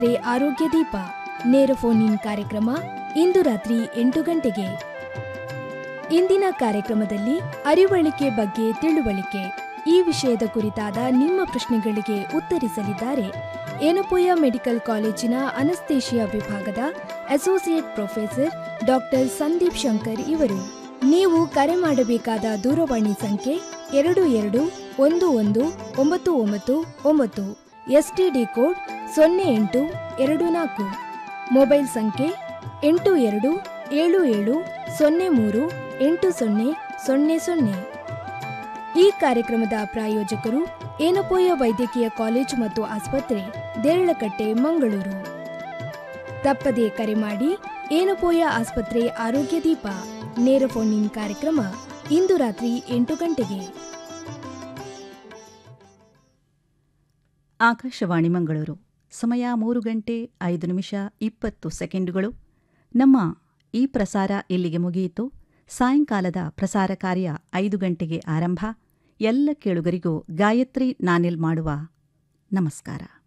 ರೇ ಆರೋಗ್ಯ ದೀಪ ನೇರ ಫೋನ್ ಇನ್ ಕಾರ್ಯಕ್ರಮ ಇಂದು ರಾತ್ರಿ ಎಂಟು ಗಂಟೆಗೆ ಇಂದಿನ ಕಾರ್ಯಕ್ರಮದಲ್ಲಿ ಅರಿವಳಿಕೆ ಬಗ್ಗೆ ತಿಳುವಳಿಕೆ ಈ ವಿಷಯದ ಕುರಿತಾದ ನಿಮ್ಮ ಪ್ರಶ್ನೆಗಳಿಗೆ ಉತ್ತರಿಸಲಿದ್ದಾರೆ ಏನಪೋಯ ಮೆಡಿಕಲ್ ಕಾಲೇಜಿನ ಅನಸ್ತೇಶಿಯಾ ವಿಭಾಗದ associate professor doctor Sandeep Shankar ಇವರು ನೀವು ಕರೆ ಮಾಡಬೇಕಾದ ದೂರವಾಣಿ ಸಂಖ್ಯೆ ಎರಡು ಎರಡು ಒಂದು ಒಂದು ಒಂಬತ್ತು ಒಂಬತ್ತು ಒಂಬತ್ತು ಎಸ್ಟಿಡಿ ಕೋಡ್ ಸೊನ್ನೆ ಎಂಟು ಎರಡು ನಾಲ್ಕು ಮೊಬೈಲ್ ಸಂಖ್ಯೆ ಎಂಟು ಎರಡು ಏಳು ಏಳು ಸೊನ್ನೆ ಮೂರು ಎಂಟು ಸೊನ್ನೆ ಸೊನ್ನೆ ಸೊನ್ನೆ ಈ ಕಾರ್ಯಕ್ರಮದ ಪ್ರಾಯೋಜಕರು ಏನಪೋಯ ವೈದ್ಯಕೀಯ ಕಾಲೇಜು ಮತ್ತು ಆಸ್ಪತ್ರೆ ದೇರಳಕಟ್ಟೆ ಮಂಗಳೂರು ತಪ್ಪದೇ ಕರೆ ಮಾಡಿ ಏನಪೋಯ ಆಸ್ಪತ್ರೆ ಆರೋಗ್ಯ ದೀಪ ನೇರ ಫೋನ್ ಇನ್ ಕಾರ್ಯಕ್ರಮ ಇಂದು ರಾತ್ರಿ ಎಂಟು ಗಂಟೆಗೆ ಆಕಾಶವಾಣಿ ಮಂಗಳೂರು ಸಮಯ ಮೂರು ಗಂಟೆ ಐದು ನಿಮಿಷ ಇಪ್ಪತ್ತು ಸೆಕೆಂಡುಗಳು ನಮ್ಮ ಈ ಪ್ರಸಾರ ಇಲ್ಲಿಗೆ ಮುಗಿಯಿತು ಸಾಯಂಕಾಲದ ಪ್ರಸಾರ ಕಾರ್ಯ ಐದು ಗಂಟೆಗೆ ಆರಂಭ ಎಲ್ಲ ಕೇಳುಗರಿಗೂ ಗಾಯತ್ರಿ ನಾನಿಲ್ ಮಾಡುವ ನಮಸ್ಕಾರ